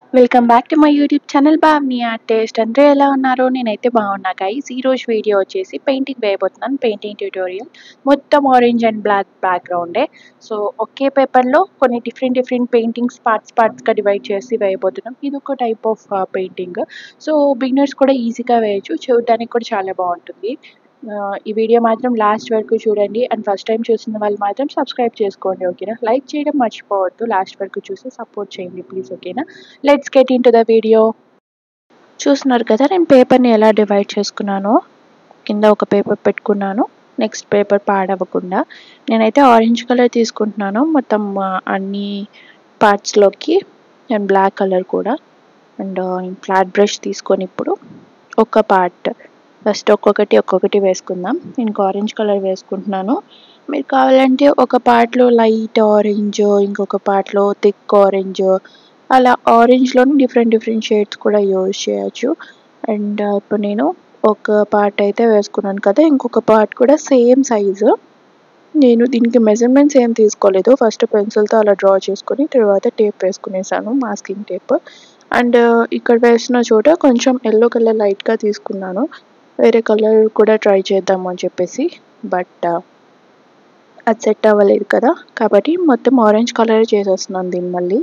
welcome back to my YouTube channel బాబ్ని art taste అందరూ ఎలా ఉన్నారు నేనైతే బాగున్నా గైస్ ఈ రోజు వీడియో వచ్చేసి పెయింటింగ్ వేయబోతున్నాను పెయింటింగ్ ట్యూటోరియల్ మొత్తం ఆరెంజ్ అండ్ బ్లాక్ బ్యాక్గ్రౌండే సో ఒకే పేపర్లో కొన్ని డిఫరెంట్ డిఫరెంట్ పెయింటింగ్స్ పార్ట్స్ పార్ట్స్గా డివైడ్ చేసి వేయబోతున్నాం ఇది ఒక type of painting so beginners కూడా ఈజీగా వేయచ్చు చూడడానికి కూడా చాలా బాగుంటుంది ఆ, ఈ వీడియో మాత్రం లాస్ట్ వరకు చూడండి అండ్ ఫస్ట్ టైం చూసిన వాళ్ళు మాత్రం సబ్స్క్రైబ్ చేసుకోండి ఓకేనా లైక్ చేయడం మర్చిపోవద్దు లాస్ట్ వరకు చూసి సపోర్ట్ చేయండి ప్లీజ్ ఓకేనా let's get into the video చూస్తున్నారు కదా నేను పేపర్ని ఎలా డివైడ్ చేసుకున్నానో కింద ఒక పేపర్ పెట్టుకున్నాను నెక్స్ట్ పేపర్ పాడవకుండా నేనైతే ఆరెంజ్ కలర్ తీసుకుంటున్నాను మొత్తం ఆ, అన్ని పార్ట్స్లోకి అండ్ బ్లాక్ కలర్ కూడా అండ్ ఫ్లాట్ బ్రష్ తీసుకొని ఇప్పుడు ఒక పార్ట్ ఫస్ట్ ఒక్కొక్కటి ఒక్కొక్కటి వేసుకుందాం నేను ఆరెంజ్ కలర్ వేసుకుంటున్నాను మీరు కావాలంటే ఒక పార్ట్లో లైట్ ఆరెంజ్ ఇంకొక పార్ట్లో థిక్ ఆరెంజ్ అలా ఆరెంజ్లోని డిఫరెంట్ డిఫరెంట్ షేడ్స్ కూడా యూజ్ చేయొచ్చు అండ్ ఇప్పుడు నేను ఒక పార్ట్ అయితే వేసుకున్నాను కదా ఇంకొక పార్ట్ కూడా సేమ్ సైజు నేను దీనికి మెజర్మెంట్స్ ఏం తీసుకోలేదు ఫస్ట్ పెన్సిల్తో అలా డ్రా చేసుకొని తర్వాత టేప్ వేసుకునేసాను మాస్కింగ్ టేప్ అండ్ ఇక్కడ వేసిన చోట కొంచెం ఎల్లో కలర్ లైట్గా తీసుకున్నాను వేరే కలర్ కూడా ట్రై చేద్దాము అని చెప్పేసి బట్ అది సెట్ అవ్వలేదు కదా కాబట్టి మొత్తం ఆరెంజ్ కలర్ చేసేస్తున్నాను దీన్ని మళ్ళీ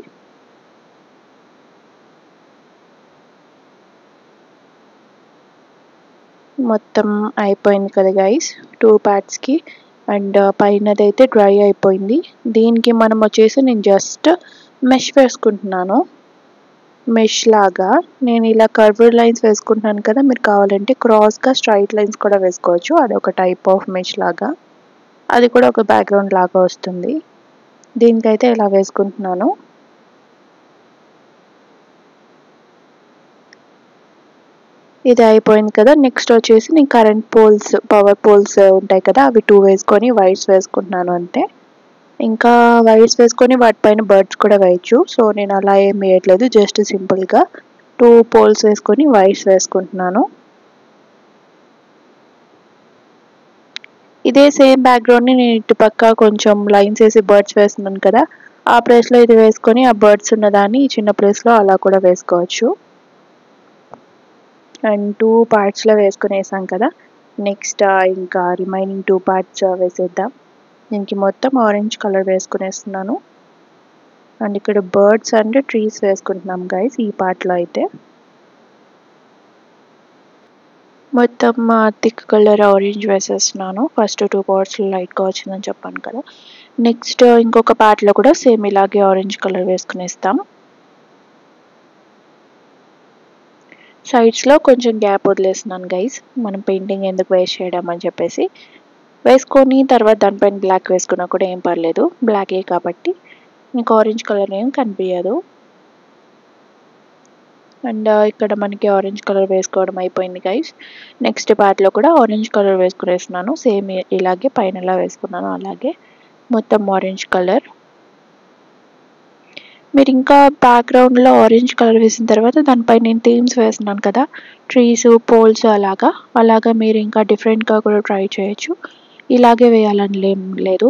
మొత్తం అయిపోయింది కదా గైస్ టూ పార్ట్స్కి అండ్ పైనదైతే డ్రై అయిపోయింది దీనికి మనం వచ్చేసి నేను జస్ట్ మెష్ వేసుకుంటున్నాను మెష్ లాగా నేను ఇలా కర్వ్డ్ లైన్స్ వేసుకుంటున్నాను కదా మీరు కావాలంటే క్రాస్గా స్ట్రైట్ లైన్స్ కూడా వేసుకోవచ్చు అది ఒక టైప్ ఆఫ్ మెష్ లాగా అది కూడా ఒక బ్యాక్గ్రౌండ్ లాగా వస్తుంది దీనికైతే ఇలా వేసుకుంటున్నాను ఇది అయిపోయింది కదా నెక్స్ట్ వచ్చేసి నేను కరెంట్ పోల్స్ పవర్ పోల్స్ ఉంటాయి కదా అవి టూ వేసుకొని వైర్స్ వేసుకుంటున్నాను అంతే ఇంకా వైర్స్ వేసుకొని వాటిపైన బర్డ్స్ కూడా వేయచ్చు సో నేను అలా ఏం వేయట్లేదు జస్ట్ సింపుల్గా టూ పోల్స్ వేసుకొని వైర్స్ వేసుకుంటున్నాను ఇదే సేమ్ బ్యాక్గ్రౌండ్ని నేను ఇటు పక్క కొంచెం లైన్స్ వేసి బర్డ్స్ వేస్తున్నాను కదా ఆ ప్లేస్లో ఇది వేసుకొని ఆ బర్డ్స్ ఉన్నదాన్ని ఈ చిన్న ప్లేస్లో అలా కూడా వేసుకోవచ్చు అండ్ టూ పార్ట్స్లో వేసుకొని వేసాం కదా నెక్స్ట్ ఇంకా రిమైనింగ్ టూ పార్ట్స్ వేసేద్దాం దీనికి మొత్తం ఆరెంజ్ కలర్ వేసుకునేస్తున్నాను అండ్ ఇక్కడ బర్డ్స్ అండ్ ట్రీస్ వేసుకుంటున్నాం గైస్ ఈ పార్ట్లో అయితే మొత్తం థిక్ కలర్ ఆరెంజ్ వేసేస్తున్నాను ఫస్ట్ టూ పార్ట్స్లో లైట్గా వచ్చిందని చెప్పాను కదా నెక్స్ట్ ఇంకొక పార్ట్లో కూడా సేమ్ ఇలాగే ఆరెంజ్ కలర్ వేసుకునేస్తాం సైడ్స్లో కొంచెం గ్యాప్ వదిలేస్తున్నాను గైస్ మనం పెయింటింగ్ ఎందుకు వేస్ట్ చేయడం అని చెప్పేసి వేసుకొని తర్వాత దానిపైన బ్లాక్ వేసుకున్నా కూడా ఏం పర్లేదు బ్లాకే కాబట్టి మీకు ఆరెంజ్ కలర్ ఏం కనిపించదు అండ్ ఇక్కడ మనకి ఆరెంజ్ కలర్ వేసుకోవడం అయిపోయింది గైస్ నెక్స్ట్ పార్ట్లో కూడా ఆరెంజ్ కలర్ వేసుకునేస్తున్నాను సేమ్ ఇలాగే పైన ఎలా వేసుకున్నాను అలాగే మొత్తం ఆరెంజ్ కలర్ మీరు ఇంకా బ్యాక్గ్రౌండ్లో ఆరెంజ్ కలర్ వేసిన తర్వాత దానిపై నేను థీమ్స్ వేస్తున్నాను కదా ట్రీస్ పోల్స్ అలాగా అలాగా మీరు ఇంకా డిఫరెంట్గా కూడా ట్రై చేయొచ్చు ఇలాగే వేయాలని ఏం లేదు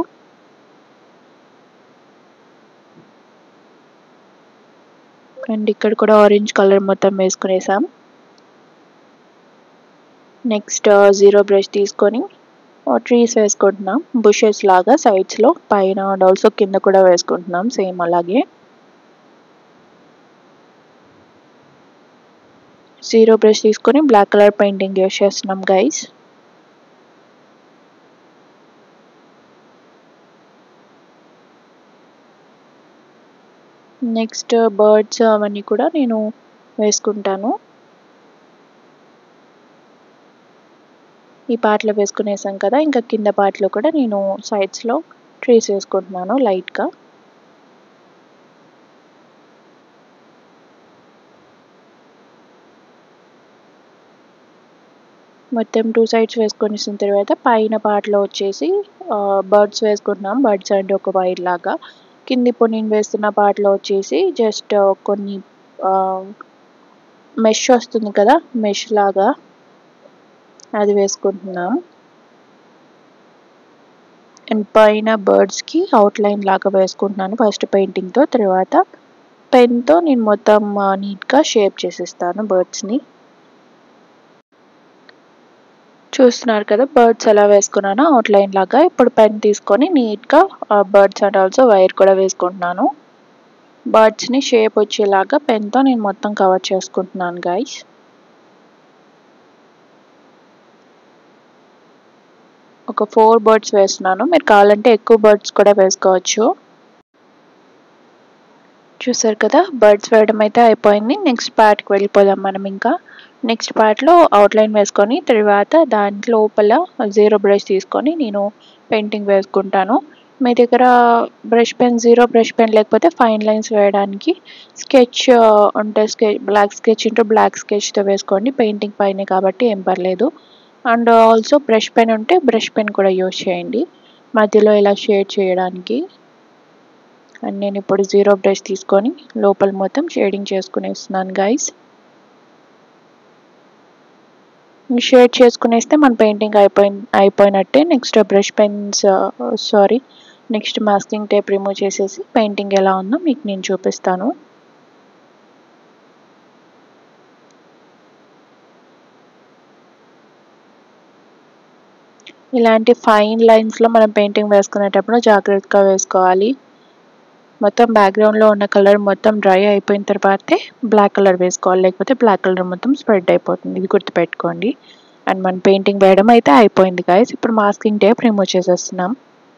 అండ్ ఇక్కడ కూడా ఆరెంజ్ కలర్ మొత్తం వేసుకునేసాం నెక్స్ట్ జీరో బ్రష్ తీసుకొని ట్రీస్ వేసుకుంటున్నాం బుషెస్ లాగా సైడ్స్లో పైన అండ్ ఆల్సో కింద కూడా వేసుకుంటున్నాం సేమ్ అలాగే జీరో బ్రష్ తీసుకొని బ్లాక్ కలర్ పెయింటింగ్ యూస్ చేస్తున్నాం గైస్ నెక్స్ట్ బర్డ్స్ అవన్నీ కూడా నేను వేసుకుంటాను ఈ పార్ట్లో వేసుకునేసాం కదా ఇంకా కింద పార్ట్లో కూడా నేను సైడ్స్లో ట్రీస్ వేసుకుంటున్నాను లైట్గా మొత్తం టూ సైడ్స్ వేసుకొనిసిన తర్వాత పైన పార్ట్లో వచ్చేసి బర్డ్స్ వేసుకుంటున్నాం బర్డ్స్ అంటే ఒక వైర్ లాగా కింద ఇప్పుడు నేను వేస్తున్న పార్ట్లో వచ్చేసి జస్ట్ కొన్ని మెష్ వస్తుంది కదా మెష్ లాగా అది వేసుకుంటున్నాం అండ్ పైన బర్డ్స్కి అవుట్లైన్ లాగా వేసుకుంటున్నాను ఫస్ట్ పెయింటింగ్తో తర్వాత పెన్తో నేను మొత్తం నీట్గా షేప్ చేసేస్తాను బర్డ్స్ని చూస్తున్నారు కదా బర్డ్స్ ఎలా వేసుకున్నానో అవుట్లైన్ లాగా ఇప్పుడు పెన్ తీసుకొని నీట్గా బర్డ్స్ అండ్ ఆల్సో వైర్ కూడా వేసుకుంటున్నాను బర్డ్స్ని షేప్ వచ్చేలాగా పెన్తో నేను మొత్తం కవర్ చేసుకుంటున్నాను గైస్ ఒక ఫోర్ బర్డ్స్ వేస్తున్నాను మీరు కావాలంటే ఎక్కువ బర్డ్స్ కూడా వేసుకోవచ్చు చూసారు కదా బర్డ్స్ వేయడం అయితే అయిపోయింది నెక్స్ట్ పార్ట్కి వెళ్ళిపోదాం మనం ఇంకా నెక్స్ట్ పార్ట్లో అవుట్లైన్ వేసుకొని తర్వాత దాని లోపల జీరో బ్రష్ తీసుకొని నేను పెయింటింగ్ వేసుకుంటాను మీ దగ్గర brush pen zero brush pen లేకపోతే ఫైన్ లైన్స్ వేయడానికి స్కెచ్ ఉంటే sketch black sketch into black స్కెచ్తో వేసుకోండి పెయింటింగ్ పైనే కాబట్టి ఏం పర్లేదు అండ్ ఆల్సో బ్రష్ పెన్ ఉంటే బ్రష్ పెన్ కూడా యూజ్ చేయండి మధ్యలో ఇలా షేడ్ చేయడానికి అండ్ నేను ఇప్పుడు జీరో బ్రష్ తీసుకొని లోపల మొత్తం షేడింగ్ చేసుకునేస్తున్నాను గైస్ షేడ్ చేసుకునేస్తే మన పెయింటింగ్ అయిపోయి అయిపోయినట్టే next brush pens sorry next masking tape remove చేసేసి పెయింటింగ్ ఎలా ఉందో మీకు నేను చూపిస్తాను ఇలాంటి ఫైన్ లైన్స్లో మనం పెయింటింగ్ వేసుకునేటప్పుడు జాగ్రత్తగా వేసుకోవాలి మొత్తం బ్యాక్గ్రౌండ్లో ఉన్న కలర్ మొత్తం డ్రై అయిపోయిన తర్వాతే బ్లాక్ కలర్ వేసుకోవాలి లేకపోతే బ్లాక్ కలర్ మొత్తం స్ప్రెడ్ అయిపోతుంది ఇది గుర్తుపెట్టుకోండి అండ్ మన పెయింటింగ్ వేయడం అయితే అయిపోయింది గాయస్ ఇప్పుడు మాస్కింగ్ టేప్ రిమూవ్ చేసేస్తున్నాం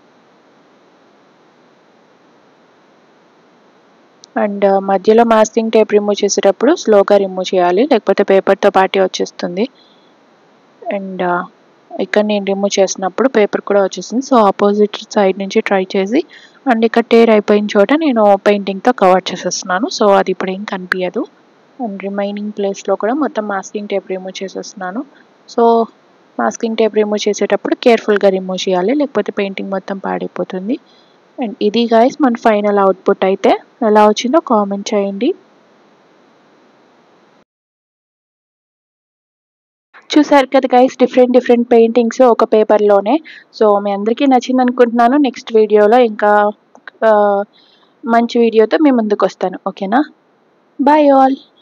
అండ్ మధ్యలో మాస్కింగ్ టేప్ రిమూవ్ చేసేటప్పుడు స్లోగా రిమూవ్ చేయాలి లేకపోతే పేపర్తో పాటే వచ్చేస్తుంది అండ్ ఇక్కడ నేను రిమూవ్ చేసినప్పుడు పేపర్ కూడా వచ్చేసింది సో ఆపోజిట్ సైడ్ నుంచి ట్రై చేసి అండ్ ఇక్కడ టేర్ అయిపోయిన చోట నేను పెయింటింగ్తో కవర్ చేసేస్తున్నాను సో అది ఇప్పుడు ఏం కనిపించదు అండ్ రిమైనింగ్ ప్లేస్లో కూడా మొత్తం మాస్కింగ్ టేప్ రిమూవ్ చేసేస్తున్నాను సో మాస్కింగ్ టేప్ రిమూవ్ చేసేటప్పుడు కేర్ఫుల్గా రిమూవ్ చేయాలి లేకపోతే పెయింటింగ్ మొత్తం పాడైపోతుంది అండ్ ఇది గాయస్ మన ఫైనల్ అవుట్పుట్ అయితే ఎలా వచ్చిందో కామెంట్ చేయండి చూసారు కదా గైస్ డిఫరెంట్ డిఫరెంట్ పెయింటింగ్స్ ఒక పేపర్లోనే సో మీ అందరికీ నచ్చింది అనుకుంటున్నాను నెక్స్ట్ వీడియోలో ఇంకా మంచి వీడియోతో మీ ముందుకు వస్తాను ఓకేనా బాయ్ ఆల్